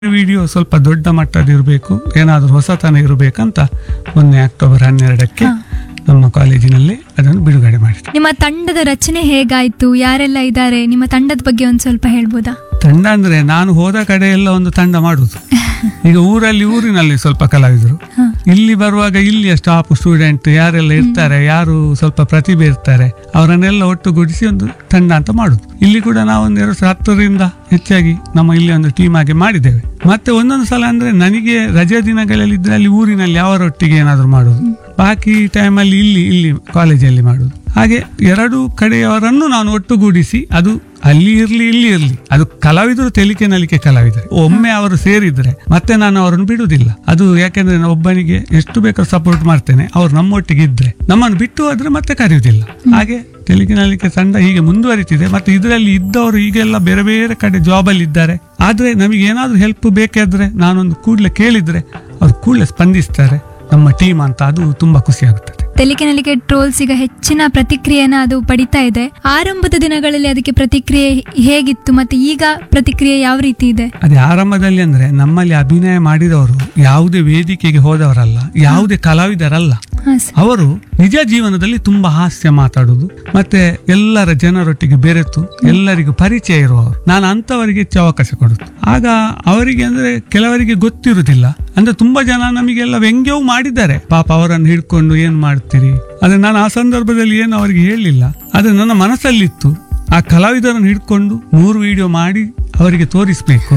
Video ಸ್ವಲ್ಪ ದೊಡ್ಡ ಮಟ್ಟದ ಇರಬೇಕು ಏನಾದರೂ ಹೊಸತನ ಇರಬೇಕಂತ ಮೊನ್ನೆ ಅಕ್ಟೋಬರ್ ಹನ್ನೆರಡಕ್ಕೆ ನಮ್ಮ ಕಾಲೇಜಿನಲ್ಲಿ ಅದನ್ನು ಬಿಡುಗಡೆ ಮಾಡಿದೆ ನಿಮ್ಮ ತಂಡದ ರಚನೆ ಹೇಗಾಯ್ತು ಯಾರೆಲ್ಲ ಇದ್ದಾರೆ ನಿಮ್ಮ ತಂಡದ ಬಗ್ಗೆ ಒಂದ್ ಸ್ವಲ್ಪ ಹೇಳ್ಬೋದಾ ತಂಡ ಅಂದ್ರೆ ನಾನು ಹೋದ ಕಡೆ ಎಲ್ಲ ಒಂದು ತಂಡ ಮಾಡುದು ಈಗ ಊರಲ್ಲಿ ಊರಿನಲ್ಲಿ ಸ್ವಲ್ಪ ಕಲಾವಿದರು ಹ. ಇಲ್ಲಿ ಬರುವಾಗ ಇಲ್ಲಿಯ ಸ್ಟಾಫ್ ಸ್ಟೂಡೆಂಟ್ ಯಾರೆಲ್ಲ ಇರ್ತಾರೆ ಯಾರು ಸ್ವಲ್ಪ ಪ್ರತಿಭೆ ಇರ್ತಾರೆ ಅವರನ್ನೆಲ್ಲ ಒಟ್ಟುಗೂಡಿಸಿ ಒಂದು ತಂಡ ಅಂತ ಮಾಡುದು ಇಲ್ಲಿ ಕೂಡ ನಾವು ಒಂದು ಎರಡು ಸಾವಿರದ ಹತ್ತರಿಂದ ಹೆಚ್ಚಾಗಿ ನಮ್ಮ ಇಲ್ಲಿ ಒಂದು ಟೀಮ್ ಆಗಿ ಮಾಡಿದ್ದೇವೆ ಮತ್ತೆ ಒಂದೊಂದು ಸಲ ಅಂದ್ರೆ ನನಗೆ ರಜೆ ದಿನಗಳಲ್ಲಿ ಇದ್ರೆ ಅಲ್ಲಿ ಊರಿನಲ್ಲಿ ಅವರೊಟ್ಟಿಗೆ ಏನಾದ್ರು ಮಾಡುದು ಬಾಕಿ ಟೈಮಲ್ಲಿ ಇಲ್ಲಿ ಇಲ್ಲಿ ಕಾಲೇಜಲ್ಲಿ ಮಾಡುದು ಹಾಗೆ ಎರಡು ಕಡೆಯವರನ್ನು ನಾನು ಒಟ್ಟುಗೂಡಿಸಿ ಅದು ಅಲ್ಲಿ ಇರ್ಲಿ ಇಲ್ಲಿ ಇರ್ಲಿ ಅದು ಕಲಾವಿದರು ತೆಲಿಕೆ ನಲಿಕೆ ಕಲಾವಿದರು ಒಮ್ಮೆ ಅವರು ಸೇರಿದ್ರೆ ಮತ್ತೆ ನಾನು ಅವರನ್ನು ಬಿಡುವುದಿಲ್ಲ ಅದು ಯಾಕೆಂದ್ರೆ ನಾನು ಒಬ್ಬನಿಗೆ ಎಷ್ಟು ಬೇಕಾದ್ರೂ ಸಪೋರ್ಟ್ ಮಾಡ್ತೇನೆ ಅವ್ರು ನಮ್ಮೊಟ್ಟಿಗೆ ಇದ್ರೆ ನಮ್ಮನ್ನು ಬಿಟ್ಟು ಹೋದ್ರೆ ಮತ್ತೆ ಕರೆಯುವುದಿಲ್ಲ ಹಾಗೆ ತೆಲಿಕೆ ನಲಿಕೆ ತಂಡ ಹೀಗೆ ಮುಂದುವರಿತಿದೆ ಮತ್ತೆ ಇದರಲ್ಲಿ ಇದ್ದವರು ಈಗೆಲ್ಲ ಬೇರೆ ಬೇರೆ ಕಡೆ ಜಾಬಲ್ಲಿ ಇದ್ದಾರೆ ಆದ್ರೆ ನಮಗೆ ಏನಾದ್ರೂ ಹೆಲ್ಪ್ ಬೇಕಾದ್ರೆ ನಾನೊಂದು ಕೂಡಲೇ ಕೇಳಿದ್ರೆ ಅವ್ರು ಕೂಡಲೇ ಸ್ಪಂದಿಸ್ತಾರೆ ನಮ್ಮ ಟೀಮ್ ಅಂತ ಅದು ತುಂಬಾ ಖುಷಿ ಆಗುತ್ತದೆ ತೆಲಿಕೆ ನಲಿಕೆ ಟ್ರೋಲ್ಸ್ ಈಗ ಹೆಚ್ಚಿನ ಪ್ರತಿಕ್ರಿಯೆನ ಅದು ಪಡಿತಾ ಇದೆ ಆರಂಭದ ದಿನಗಳಲ್ಲಿ ಅದಕ್ಕೆ ಪ್ರತಿಕ್ರಿಯೆ ಹೇಗಿತ್ತು ಮತ್ತೆ ಈಗ ಪ್ರತಿಕ್ರಿಯೆ ಯಾವ ರೀತಿ ಇದೆ ಅದೇ ಆರಂಭದಲ್ಲಿ ಅಂದ್ರೆ ನಮ್ಮಲ್ಲಿ ಅಭಿನಯ ಮಾಡಿದವರು ಯಾವುದೇ ವೇದಿಕೆಗೆ ಹೋದವರಲ್ಲ ಯಾವುದೇ ಕಲಾವಿದರಲ್ಲ ಹಾ ಸರ್ ಅವರು ನಿಜ ಜೀವನದಲ್ಲಿ ತುಂಬಾ ಹಾಸ್ಯ ಮಾತಾಡುದು ಮತ್ತೆ ಎಲ್ಲರ ಜನರೊಟ್ಟಿಗೆ ಬೆರೆತು ಎಲ್ಲರಿಗೂ ಪರಿಚಯ ಇರುವವರು ನಾನು ಅಂತವರಿಗೆ ಹೆಚ್ಚು ಅವಕಾಶ ಕೊಡುದು ಆಗ ಅವರಿಗೆ ಅಂದ್ರೆ ಕೆಲವರಿಗೆ ಗೊತ್ತಿರುವುದಿಲ್ಲ ಅಂದ್ರೆ ತುಂಬಾ ಜನ ನಮಗೆಲ್ಲ ವ್ಯಂಗ್ಯವೂ ಮಾಡಿದ್ದಾರೆ ಪಾಪ ಅವರನ್ನು ಹಿಡ್ಕೊಂಡು ಏನ್ ಮಾಡ್ತೀರಿ ಆದ್ರೆ ನಾನು ಆ ಸಂದರ್ಭದಲ್ಲಿ ಏನು ಅವರಿಗೆ ಹೇಳಲಿಲ್ಲ ಆದ್ರೆ ನನ್ನ ಮನಸ್ಸಲ್ಲಿತ್ತು ಆ ಕಲಾವಿದರನ್ನು ಹಿಡ್ಕೊಂಡು ನೂರು ವಿಡಿಯೋ ಮಾಡಿ ಅವರಿಗೆ ತೋರಿಸ್ಬೇಕು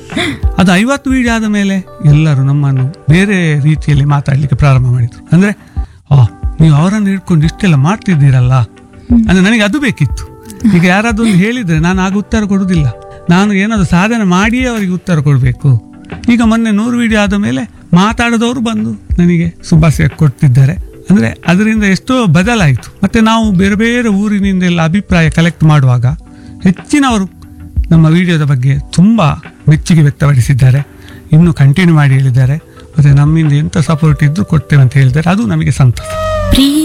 ಅದು ಐವತ್ತು ವಿಡಿಯೋ ಆದ ಮೇಲೆ ಎಲ್ಲರೂ ನಮ್ಮನ್ನು ಬೇರೆ ರೀತಿಯಲ್ಲಿ ಮಾತಾಡ್ಲಿಕ್ಕೆ ಪ್ರಾರಂಭ ಮಾಡಿದ್ರು ಅಂದ್ರೆ ಆ ನೀವು ಅವರನ್ನು ಹಿಡ್ಕೊಂಡು ಇಷ್ಟೆಲ್ಲ ಮಾಡ್ತಿದ್ದೀರಲ್ಲ ಅಂದ್ರೆ ನನಗೆ ಅದು ಬೇಕಿತ್ತು ಈಗ ಯಾರಾದ್ರೂ ಒಂದು ಹೇಳಿದ್ರೆ ನಾನು ಆಗ ಉತ್ತರ ಕೊಡುದಿಲ್ಲ ನಾನು ಏನಾದ್ರು ಸಾಧನೆ ಮಾಡಿಯೇ ಅವರಿಗೆ ಉತ್ತರ ಕೊಡಬೇಕು ಈಗ ಮೊನ್ನೆ ನೂರು ವಿಡಿಯೋ ಆದ ಮೇಲೆ ಮಾತಾಡದವರು ಬಂದು ನನಗೆ ಶುಭಾಶಯ ಕೊಡ್ತಿದ್ದಾರೆ ಅಂದ್ರೆ ಅದರಿಂದ ಎಷ್ಟೋ ಬದಲಾಯಿತು ಮತ್ತೆ ನಾವು ಬೇರೆ ಬೇರೆ ಊರಿನಿಂದೆಲ್ಲ ಅಭಿಪ್ರಾಯ ಕಲೆಕ್ಟ್ ಮಾಡುವಾಗ ಹೆಚ್ಚಿನವರು ನಮ್ಮ ವಿಡಿಯೋದ ಬಗ್ಗೆ ತುಂಬಾ ಮೆಚ್ಚುಗೆ ವ್ಯಕ್ತಪಡಿಸಿದ್ದಾರೆ ಇನ್ನು ಕಂಟಿನ್ಯೂ ಮಾಡಿ ಹೇಳಿದ್ದಾರೆ ಮತ್ತೆ ನಮ್ಮಿಂದ ಎಂತ ಸಪೋರ್ಟ್ ಇದ್ದು ಕೊಡ್ತೇವೆ ಅಂತ ಹೇಳಿದ್ದಾರೆ ಅದು ನಮಗೆ ಸಂತಸ ಪ್ರೀತಿ